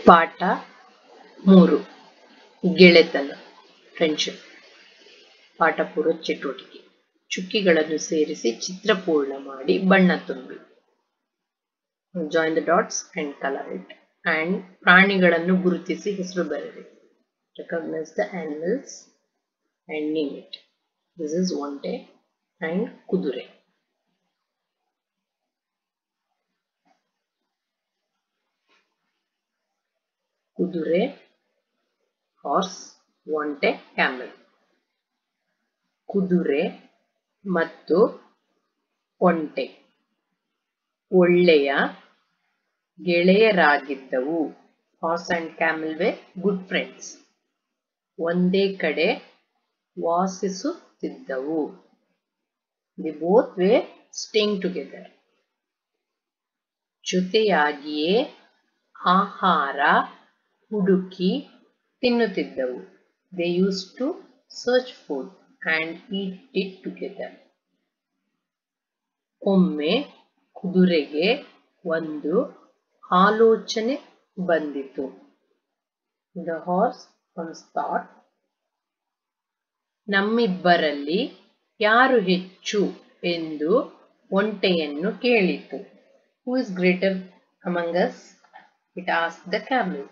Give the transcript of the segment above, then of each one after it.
ಪಾಠ ಮೂರು ಗೆಳೆತನ ಫ್ರೆಂಡ್ಶಿಪ್ ಪಾಠ ಪೂರ್ವ ಚಟುವಟಿಕೆ ಚುಕ್ಕಿಗಳನ್ನು ಸೇರಿಸಿ ಚಿತ್ರ ಪೂರ್ಣ ಮಾಡಿ ಬಣ್ಣ ತುಂಬಿ join the dots and colour it and ಪ್ರಾಣಿಗಳನ್ನು ಗುರುತಿಸಿ ಹೆಸರು ಬರೆಯಿರಿ recognise the animals and name it this is ಒಂಟೆ ಅಂಡ್ ಕುದುರೆ ಕುದುರೆ ಹಾರ್ಸ್ ಒಂಟೆ ಕ್ಯಾಮಲ್ ಕುದುರೆ ಮತ್ತು ಒಂಟೆ ಒಳ್ಳೆಯ ಗೆಳೆಯರಾಗಿದ್ದವು horse and camel were good friends ಒಂದೇ ಕಡೆ ವಾಸಿಸುತ್ತಿದ್ದವು the both were staying together ಜೊತೆಯಾಗಿಯೇ ಆಹಾರ ಹುಡುಕಿ ತಿನ್ನುತ್ತಿದ್ದವು they use to search food and eat it together ಒಮ್ಮೆ ಕುದುರೆಗೆ ಒಂದು ಆಲೋಚನೆ ಬಂದಿತು ದ ಹಾರ್ಸ್ ಒನ್ಸ್ ಥಾಟ್ ನಮ್ಮಿಬ್ಬರಲ್ಲಿ ಯಾರು ಹೆಚ್ಚು ಎಂದು ಒಂಟೆಯನ್ನು ಕೇಳಿತು who is greater among us it ಆಸ್ ದ ಕ್ಯಾಮಲ್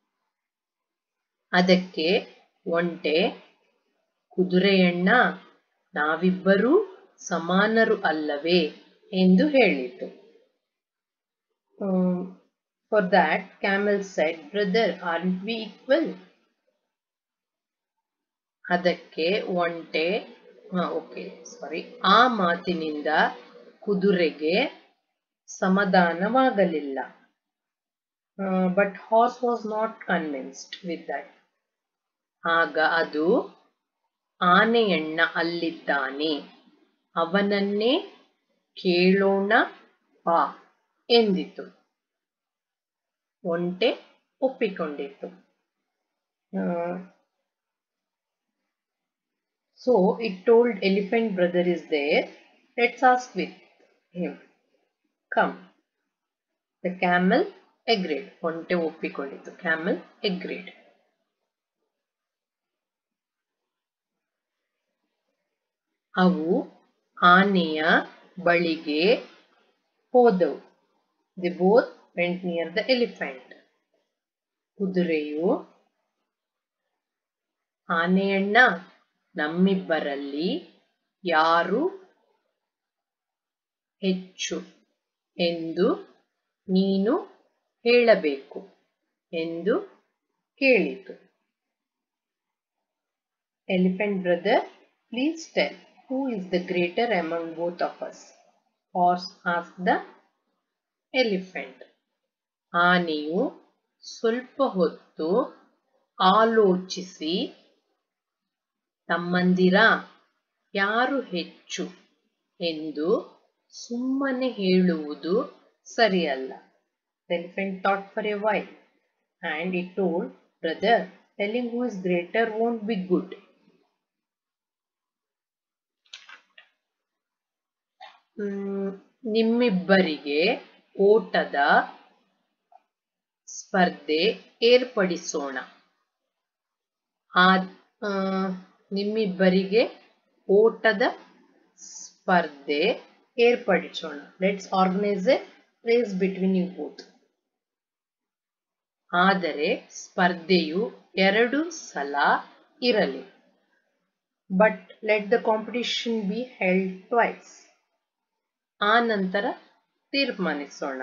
ಅದಕ್ಕೆ ಒಂಟೆ ಕುದುರೆಯಣ್ಣ ನಾವಿಬ್ಬರೂ ಸಮಾನರು ಅಲ್ಲವೇ ಎಂದು ಹೇಳಿತು for that camel said brother are we equal ಅದಕ್ಕೆ ಒಂಟೆ ಓಕೆ ಸಾರಿ ಆ ಮಾತಿನಿಂದ ಕುದುರೆಗೆ ಸಮಾಧಾನವಾಗಲಿಲ್ಲ but horse was not convinced with that ಆಗ ಅದು ಆನೆಯಣ್ಣ ಅಲ್ಲಿದ್ದಾನೆ ಅವನನ್ನೇ ಕೇಳೋಣ ಬಾ ಎಂದಿತು ಒಂಟೆ ಒಪ್ಪಿಕೊಂಡಿತು so it told elephant brother is there let's ask with him come the camel agreed ಒಂಟೆ ಒಪ್ಪಿಕೊಂಡಿತು ಕ್ಯಾಮಲ್ ಎಗ್ರೇಡ್ ಅವು ಆನೆಯ ಬಳಿಗೆ ಹೋದವು the both went near the elephant ಕುದುರೆಯು ಆನೆಯಣ್ಣ ನಮ್ಮಿಬ್ಬರಲ್ಲಿ ಯಾರು ಹೆಚ್ಚು ಎಂದು ನೀನು ಹೇಳಬೇಕು ಎಂದು ಕೇಳಿತು elephant brother please tell who is the greater among both of us horse ಆಸ್ ದ ಎಲಿಫೆಂಟ್ ಆನೆಯು ಸ್ವಲ್ಪ ಹೊತ್ತು ಆಲೋಚಿಸಿ ತಮ್ಮಂದಿರ ಯಾರು ಹೆಚ್ಚು ಎಂದು ಸುಮ್ಮನೆ ಹೇಳುವುದು ಸರಿಯಲ್ಲ elephant thought for a while and it told brother telling who is greater won't be good ನಿಮ್ಮಿಬ್ಬರಿಗೆ ಓಟದ ಸ್ಪರ್ಧೆ ಏರ್ಪಡಿಸೋಣ ಆ ನಿಮ್ಮಿಬ್ಬರಿಗೆ ಓಟದ ಸ್ಪರ್ಧೆ ಏರ್ಪಡಿಸೋಣ let's organise a race between you both ಆದರೆ ಸ್ಪರ್ಧೆಯು ಎರಡು ಸಲ ಇರಲಿ but let the competition be held twice ಆ ನಂತರ ತೀರ್ಮಾನಿಸೋಣ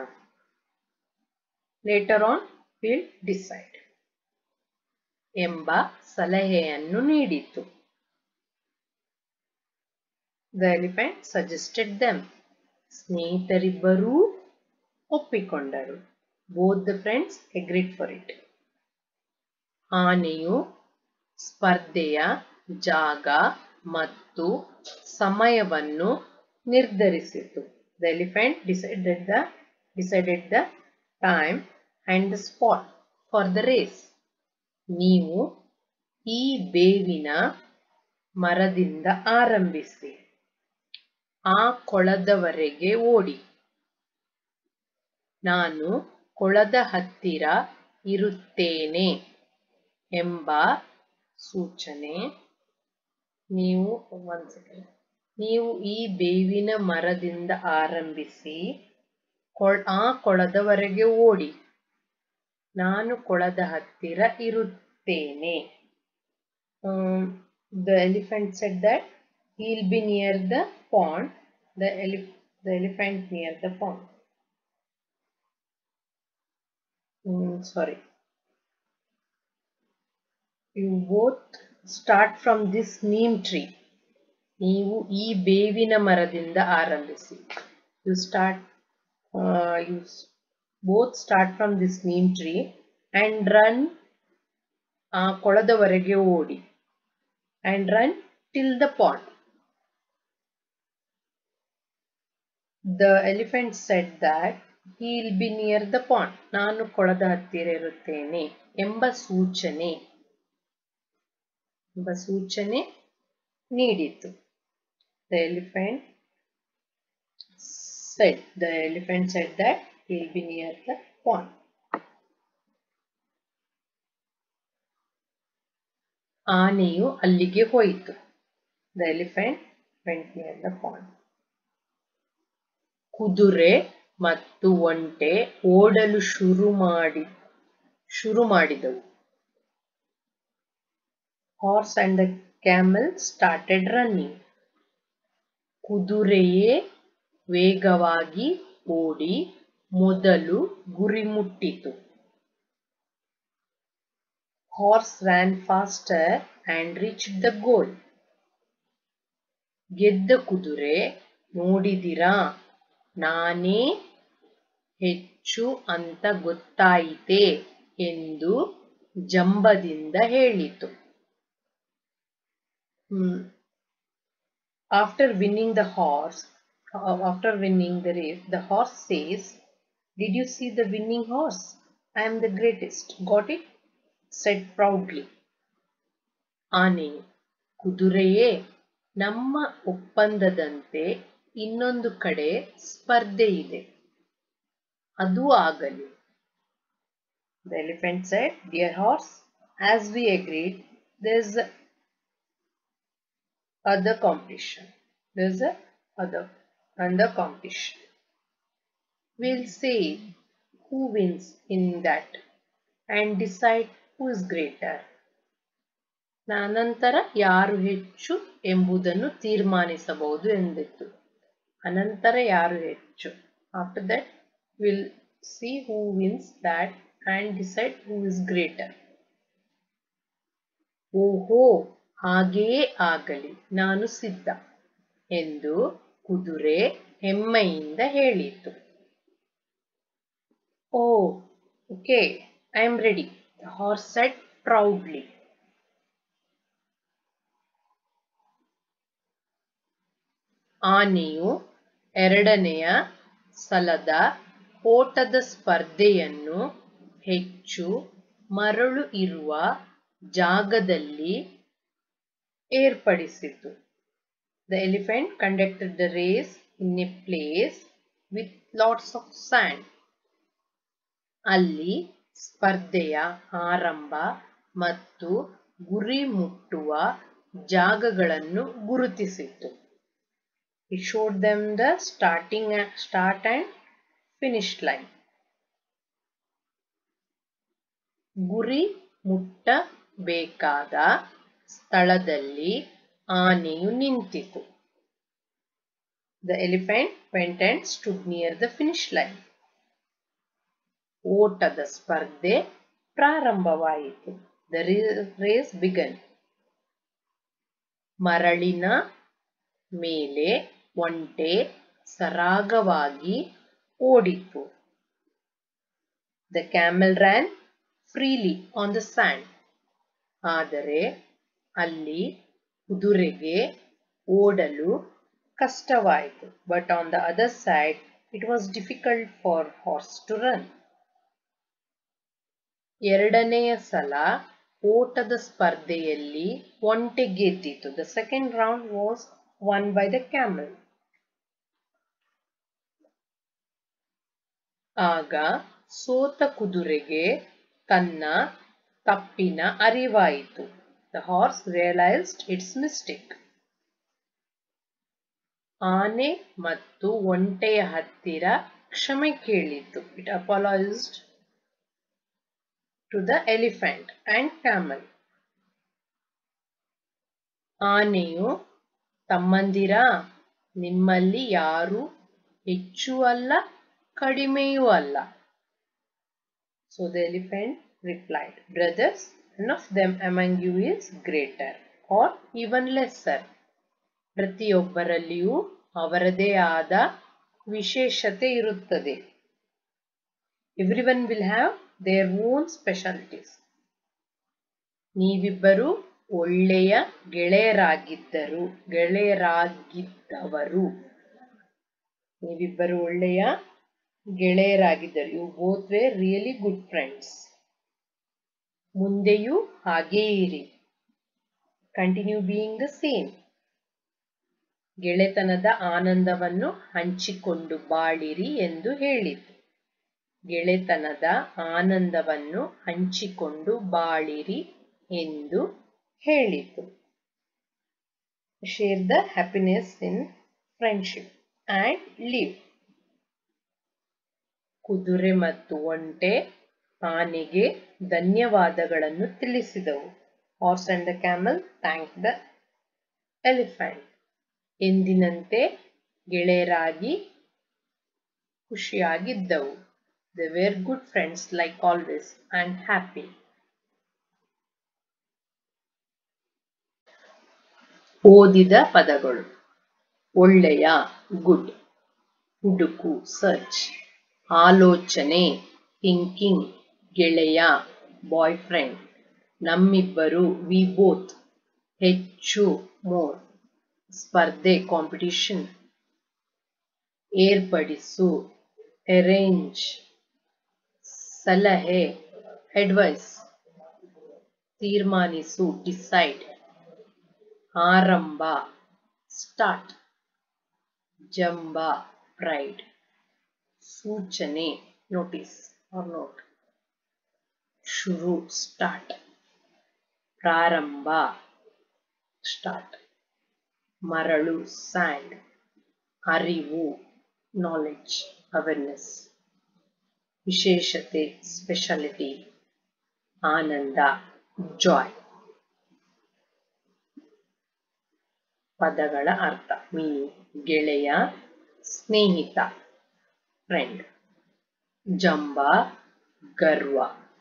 ಲೇಟರ್ ಆನ್ ವಿಲ್ ಡಿಸೈಡ್ ಎಂಬ ಸಲಹೆಯನ್ನು ನೀಡಿತು ದ ಎಲಿಫೆಂಟ್ ಸಜೆಸ್ಟೆಡ್ ದೆಮ್ ಸ್ನೇಹಿತರಿಬ್ಬರೂ ಒಪ್ಪಿಕೊಂಡರು both the friends agreed for it ಆನೆಯು ಸ್ಪರ್ಧೆಯ ಜಾಗ ಮತ್ತು ಸಮಯವನ್ನು ನಿರ್ಧರಿಸಿತು the elephant decided the decided the time and the spot for the race ನೀವು ಈ ಬೇವಿನ ಮರದಿಂದ ಆರಂಭಿಸಿ ಆ ಕೊಳದವರೆಗೆ ಓಡಿ ನಾನು ಕೊಳದ ಹತ್ತಿರ ಇರುತ್ತೇನೆ ಎಂಬ ಸೂಚನೆ ನೀವು ಒಂದ್ ಸೆಕೆಂಡ್ ನೀವು ಈ ಬೇವಿನ ಮರದಿಂದ ಆರಂಭಿಸಿ ಆ ಕೊಳದವರೆಗೆ ಓಡಿ ನಾನು ಕೊಳದ ಹತ್ತಿರ ಇರುತ್ತೇನೆ the elephant said that he'll be near the pond the, elef the elephant near the pond mm, sorry you both start from this neem tree ನೀವು ಈ ಬೇವಿನ ಮರದಿಂದ ಆರಂಭಿಸಿ you start you both start from this neem tree and run ಆ ಕೊಳದವರೆಗೆ ಓಡಿ and run till the pond the elephant said that he will be near the pond ನಾನು ಕೊಳದ ಹತ್ತಿರ ಇರುತ್ತೇನೆ ಎಂಬ ಸೂಚನೆ ಎಂಬ ಸೂಚನೆ ನೀಡಿತು the elephant said the elephant said that he will be near the pond ಆನೆಯು ಅಲ್ಲಿಗೆ ಹೋಯಿತು the elephant went near the pond ಕುದುರೆ ಮತ್ತು ಒಂಟೆ ಓಡಲು ಶುರು ಮಾಡಿ ಶುರು ಮಾಡಿದವು horse and the camel started running ಕುದುರೆಯೇ ವೇಗವಾಗಿ ಓಡಿ ಮೊದಲು ಗುರಿ ಮುಟ್ಟಿತು horse ran faster and reach the goal ಗೆದ್ದ ಕುದುರೆ ನೋಡಿದಿರಾ ನಾನೇ ಹೆಚ್ಚು ಅಂತ ಗೊತ್ತಾಯಿತೆ ಎಂದು ಜಂಬದಿಂದ ಹೇಳಿತು after winning the horse after winning the race the horse says did you see the winning horse I am the greatest got it said proudly ಆನೆಯು ಕುದುರೆಯೇ ನಮ್ಮ ಒಪ್ಪಂದದಂತೆ ಇನ್ನೊಂದು ಕಡೆ ಸ್ಪರ್ಧೆ ಇದೆ ಅದು ಆಗಲಿ the elephant said dear horse as we agreed there's other competition there's a other under competition we'll see who wins in that and decide who is greater ಅನಂತರ ಯಾರು ಹೆಚ್ಚು ಎಂಬುದನ್ನು ತೀರ್ಮಾನಿಸಬಹುದು ಎಂದಿತ್ತು ಅನಂತರ ಯಾರು ಹೆಚ್ಚು after that will see who wins that and decide who is greater ಓಹೋ ಹಾಗೆಯೇ ಆಗಲಿ ನಾನು ಸಿದ್ಧ ಎಂದು ಕುದುರೆ ಹೆಮ್ಮೆಯಿಂದ ಹೇಳಿತು oh okay I am ready horse said proudly ಆನೆಯು ಎರಡನೆಯ ಸಲದ ಓಟದ ಸ್ಪರ್ಧೆಯನ್ನು ಹೆಚ್ಚು ಮರಳು ಇರುವ ಜಾಗದಲ್ಲಿ ಏರ್ಪಡಿಸಿತು the elephant conducted the race in a place with lots of sand ಅಲ್ಲಿ ಸ್ಪರ್ಧೆಯ ಆರಂಭ ಮತ್ತು ಗುರಿ ಮುಟ್ಟುವ ಜಾಗಗಳನ್ನು ಗುರುತಿಸಿತು It showed them the starting start and finish line. ಗುರಿ ಮುಟ್ಟಬೇಕಾದ ಸ್ಥಳದಲ್ಲಿ ಆನೆಯು ನಿಂತಿತು the elephant went and stood near the finish line ಓಟದ ಸ್ಪರ್ಧೆ ಪ್ರಾರಂಭವಾಯಿತು ದ ರೇಸ್ ಬಿಗನ್ ಮರಳಿನ ಮೇಲೆ ಒಂಟೆ ಸರಾಗವಾಗಿ ಓಡಿತು the camel ran freely on the sand ಆದರೆ ಅಲ್ಲಿ ಕುದುರೆಗೆ ಓಡಲು ಕಷ್ಟವಾಯಿತು but on the other side it was difficult for horse to run ಎರಡನೆಯ ಸಲ ಓಟದ ಸ್ಪರ್ಧೆಯಲ್ಲಿ ಒಂಟೆ ಗೆದ್ದಿತು the second round was won by the camel. ಆಗ ಸೋತ ಕುದುರೆಗೆ ತನ್ನ ತಪ್ಪಿನ ಅರಿವಾಯಿತು the horse realised its mistake ಆನೆ ಮತ್ತು ಒಂಟೆಯ ಹತ್ತಿರ ಕ್ಷಮೆ ಕೇಳಿತು it apologised to the elephant and camel ಆನೆಯು ತಮ್ಮಂದಿರ ನಿಮ್ಮಲ್ಲಿ ಯಾರು ಹೆಚ್ಚು ಅಲ್ಲ ಕಡಿಮೆಯೂ ಅಲ್ಲ so the elephant replied brothers none of them among you is greater or even lesser ಪ್ರತಿಯೊಬ್ಬರಲ್ಲಿಯೂ ಅವರದೇ ಆದ ವಿಶೇಷತೆ ಇರುತ್ತದೆ everyone will have their own specialities ನೀವಿಬ್ಬರು ಒಳ್ಳೆಯ ಗೆಳೆಯರಾಗಿದ್ದರು ಗೆಳೆಯರಾಗಿದ್ದವರು ನೀವಿಬ್ಬರು ಒಳ್ಳೆಯ ಗೆಳೆಯರಾಗಿದ್ದರು you both were really good friends ಮುಂದೆಯೂ ಹಾಗೇ ಇರಿ ಕಂಟಿನ್ಯೂ ಬೀಯಿಂಗ್ ದ ಸೇಮ್ ಗೆಳೆತನದ ಆನಂದವನ್ನು ಹಂಚಿಕೊಂಡು ಬಾಳಿರಿ ಎಂದು ಹೇಳಿತು ಗೆಳೆತನದ ಆನಂದವನ್ನು ಹಂಚಿಕೊಂಡು ಬಾಳಿರಿ ಎಂದು ಹೇಳಿತು share the happiness in friendship and live ಕುದುರೆ ಮತ್ತು ಒಂಟೆ ಆನೆಗೆ ಧನ್ಯವಾದಗಳನ್ನು ತಿಳಿಸಿದವು horse and the camel thank the elephant ಎಂದಿನಂತೆ ಗೆಳೆಯರಾಗಿ ಖುಷಿಯಾಗಿದ್ದವು they were good friends like always and happy ಓದಿದ ಪದಗಳು ಒಳ್ಳೆಯ ಗುಡ್ ಹುಡುಕು ಸರ್ಚ್ ಆಲೋಚನೆ ಥಿಂಕಿಂಗ್ ಗೆಳೆಯ ಬಾಯ್ ಫ್ರೆಂಡ್ ನಮ್ಮಿಬ್ಬರು ವಿ ಬೋತ್ ಹೆಚ್ಚು ಮೋರ್ ಸ್ಪರ್ಧೆ ಕಾಂಪಿಟಿಷನ್ ಏರ್ಪಡಿಸು ಅರೇಂಜ್ ಸಲಹೆ ಅಡ್ವೈಸ್ ತೀರ್ಮಾನಿಸು ಡಿಸೈಡ್ ಆರಂಭ ಸ್ಟಾರ್ಟ್ ಜಂಬ ಪ್ರೈಡ್ ಸೂಚನೆ ನೋಟಿಸ್ ಆರ್ ನೋಟ್ ಶುರು ಸ್ಟಾರ್ಟ್ ಪ್ರಾರಂಭ ಸ್ಟಾರ್ಟ್ ಮರಳು ಸ್ಯಾಂಡ್ ಅರಿವು ನಾಲೆಡ್ಜ್ ಅವೇರ್ನೆಸ್ ವಿಶೇಷತೆ ಸ್ಪೆಷಾಲಿಟಿ ಆನಂದ ಜಾಯ್ ಪದಗಳ ಅರ್ಥ ಮೀನಿಂಗ್ ಗೆಳೆಯ ಸ್ನೇಹಿತ ಫ್ರೆಂಡ್ ಜಂಬ ಗರ್ವ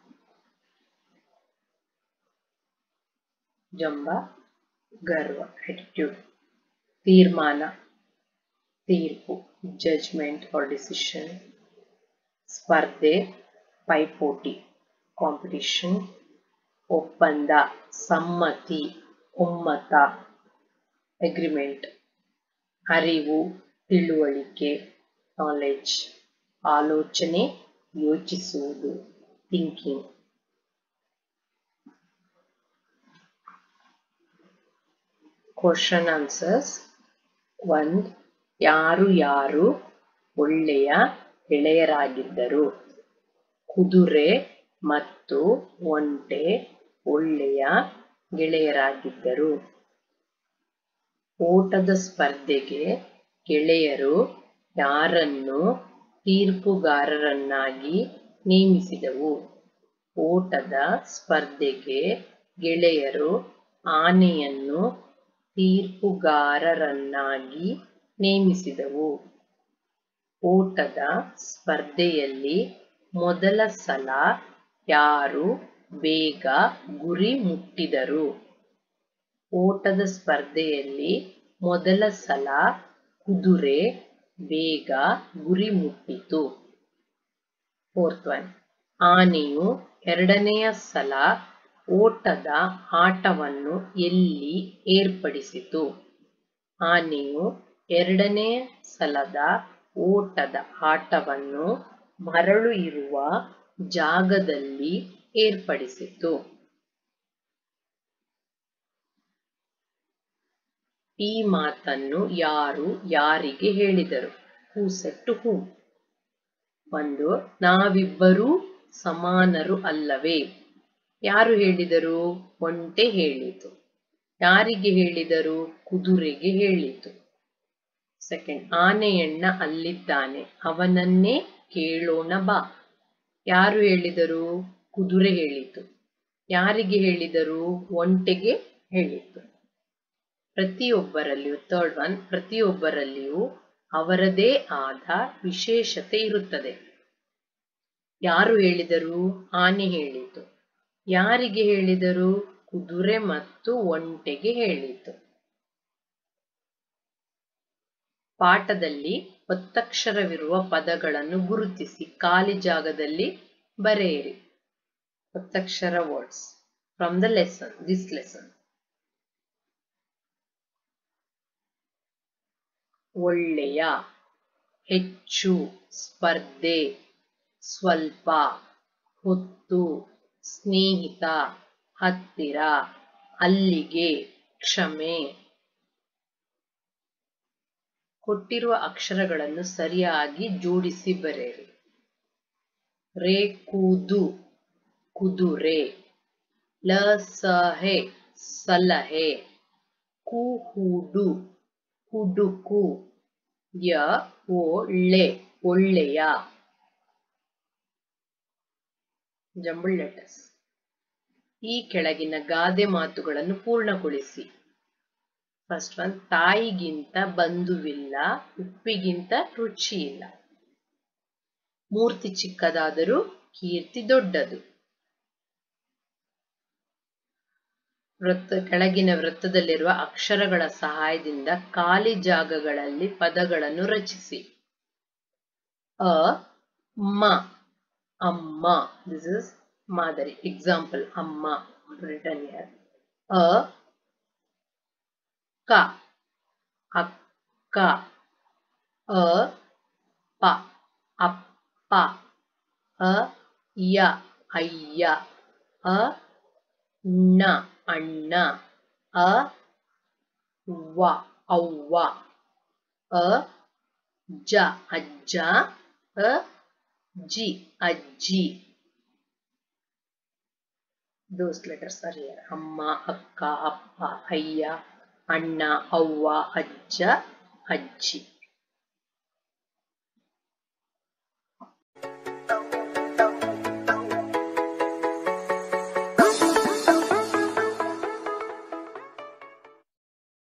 ಜಂಬ ಗರ್ವ attitude ತೀರ್ಮಾನ ತೀರ್ಪು ಜಜ್ಮೆಂಟ್ ಆರ್ ಡಿಸಿಷನ್ ಸ್ಪರ್ಧೆ ಪೈಪೋಟಿ ಕಾಂಪಿಟಿಷನ್ ಒಪ್ಪಂದ ಸಮ್ಮತಿ ಒಮ್ಮತ ಅಗ್ರಿಮೆಂಟ್ ಅರಿವು ತಿಳುವಳಿಕೆ ನಾಲೆಡ್ಜ್ ಆಲೋಚನೆ ಯೋಚಿಸುವುದು ಥಿಂಕಿಂಗ್ ಕ್ವಶನ್ ಆನ್ಸರ್ಸ್ ಒಂದ್ ಯಾರು ಯಾರು ಒಳ್ಳೆಯ ಗೆಳೆಯರಾಗಿದ್ದರು ಕುದುರೆ ಮತ್ತು ಒಂಟೆ ಒಳ್ಳೆಯ ಗೆಳೆಯರಾಗಿದ್ದರು ಓಟದ ಸ್ಪರ್ಧೆಗೆ ಗೆಳೆಯರು ಯಾರನ್ನು ತೀರ್ಪುಗಾರರನ್ನಾಗಿ ನೇಮಿಸಿದವು ಓಟದ ಸ್ಪರ್ಧೆಗೆ ಗೆಳೆಯರು ಆನೆಯನ್ನು ತೀರ್ಪುಗಾರರನ್ನಾಗಿ ನೇಮಿಸಿದವು ಓಟದ ಸ್ಪರ್ಧೆಯಲ್ಲಿ ಮೊದಲ ಸಲ ಯಾರು ಬೇಗ ಗುರಿ ಮುಟ್ಟಿದರು ಓಟದ ಸ್ಪರ್ಧೆಯಲ್ಲಿ ಮೊದಲ ಸಲ ಕುದುರೆ ಬೇಗ ಗುರಿ ಮುಟ್ಟಿತು ಫೋರ್ತ್ ಒನ್ ಆನೆಯು ಎರಡನೆಯ ಸಲ ಓಟದ ಆಟವನ್ನು ಎಲ್ಲಿ ಏರ್ಪಡಿಸಿತು ಆನೆಯು ಎರಡನೇ ಸಲದ ಓಟದ ಆಟವನ್ನು ಮರಳು ಇರುವ ಜಾಗದಲ್ಲಿ ಏರ್ಪಡಿಸಿತು ಈ ಮಾತನ್ನು ಯಾರು ಯಾರಿಗೆ ಹೇಳಿದರು ಹೂ ಸೆಟ್ಟು ಹೂ ಒಂದು ನಾವಿಬ್ಬರೂ ಸಮಾನರು ಅಲ್ಲವೇ ಯಾರು ಹೇಳಿದರು ಒಂಟೆ ಹೇಳಿತು ಯಾರಿಗೆ ಹೇಳಿದರು ಕುದುರೆಗೆ ಹೇಳಿತು ಸೆಕೆಂಡ್ ಆನೆಯಣ್ಣ ಅಲ್ಲಿದ್ದಾನೆ ಅವನನ್ನೇ ಕೇಳೋಣ ಬಾ ಯಾರು ಹೇಳಿದರು ಕುದುರೆ ಹೇಳಿತು ಯಾರಿಗೆ ಹೇಳಿದರು ಒಂಟೆಗೆ ಹೇಳಿತು ಪ್ರತಿಯೊಬ್ಬರಲ್ಲಿಯೂ ಥರ್ಡ್ ಒನ್ ಪ್ರತಿಯೊಬ್ಬರಲ್ಲಿಯೂ ಅವರದೇ ಆದ ವಿಶೇಷತೆ ಇರುತ್ತದೆ ಯಾರು ಹೇಳಿದರು ಆನೆ ಹೇಳಿತು ಯಾರಿಗೆ ಹೇಳಿದರು ಕುದುರೆ ಮತ್ತು ಒಂಟೆಗೆ ಹೇಳಿತು ಪಾಠದಲ್ಲಿ ಒತ್ತಕ್ಷರವಿರುವ ಪದಗಳನ್ನು ಗುರುತಿಸಿ ಖಾಲಿ ಜಾಗದಲ್ಲಿ ಬರೆಯಿರಿ ಒತ್ತಕ್ಷರ words from the lesson this lesson ಒಳ್ಳೆಯ ಹೆಚ್ಚು ಸ್ಪರ್ಧೆ ಸ್ವಲ್ಪ ಹೊತ್ತು ಸ್ನೇಹಿತ ಹತ್ತಿರ ಅಲ್ಲಿಗೆ ಕ್ಷಮೆ ಕೊಟ್ಟಿರುವ ಅಕ್ಷರಗಳನ್ನು ಸರಿಯಾಗಿ ಜೋಡಿಸಿ ಬರೆಯಿರಿ ರೇಕೂದು ಕುದುರೆ ಲಸಹೆ ಸಲಹೆ ಕುಹುಡು ಹುಡುಕು ಯ ಒಳ್ಳೆ ಒಳ್ಳೆಯ ಜಂಬಲ್ ಲೆಟರ್ಸ್ ಈ ಕೆಳಗಿನ ಗಾದೆ ಮಾತುಗಳನ್ನು ಪೂರ್ಣಗೊಳಿಸಿ ಫಸ್ಟ್ ಒನ್ ತಾಯಿಗಿಂತ ಬಂಧುವಿಲ್ಲ ಉಪ್ಪಿಗಿಂತ ರುಚಿ ಇಲ್ಲ ಮೂರ್ತಿ ಚಿಕ್ಕದಾದರೂ ಕೀರ್ತಿ ದೊಡ್ಡದು ವೃತ್ತ ಕೆಳಗಿನ ವೃತ್ತದಲ್ಲಿರುವ ಅಕ್ಷರಗಳ ಸಹಾಯದಿಂದ ಖಾಲಿ ಜಾಗಗಳಲ್ಲಿ ಪದಗಳನ್ನು ರಚಿಸಿ ಅ ಮ ಅಮ್ಮ ದಿಸ್ ಇಸ್ ಮಾದರಿ ಎಕ್ಸಾಂಪಲ್ ಅಮ್ಮ ರಿಟರ್ನ್ ಹಿಯರ್ ಅ ಕ ಅಕ್ಕ ಅ ಪ ಅಪ್ಪ ಅ ಯ ಅಯ್ಯ ಅ ನ ಅಣ್ಣ ಅ ವ ಅವ್ವ ಅ ಜ ಅಜ್ಜ ಅ ಜಿ ಅಜ್ಜಿ ದೋಸ್ ಲೆಟರ್ಸ್ ಆರ್ ಹಿಯರ್ ಅಮ್ಮ ಅಕ್ಕ ಅಪ್ಪ ಅಯ್ಯ ಅಣ್ಣ ಅವ್ವ ಅಜ್ಜ ಅಜ್ಜಿ